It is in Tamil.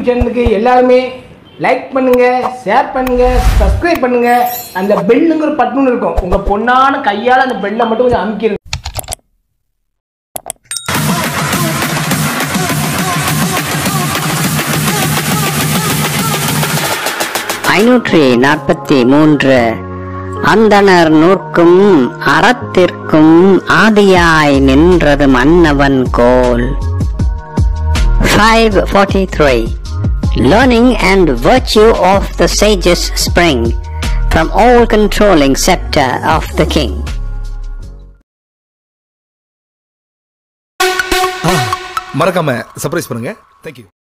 யூடியூப் சேனலுக்கு எல்லாருமே லைக் பண்ணுங்க ஷேர் பண்ணுங்க சப்ஸ்கிரைப் பண்ணுங்க அந்த பெல்லுங்கிற பட்டன் இருக்கும் உங்க பொண்ணான கையால அந்த பெல்லை மட்டும் கொஞ்சம் அமுக்கிடுங்க ஐநூற்றி நாற்பத்தி மூன்று அந்தணர் நூற்கும் அறத்திற்கும் ஆதியாய் நின்றது மன்னவன் கோல் 543 Learning and virtue of the sages spring from all controlling scepter of the king. மறக்காம சர்ப்ரைஸ் பண்ணுங்க தேங்க்யூ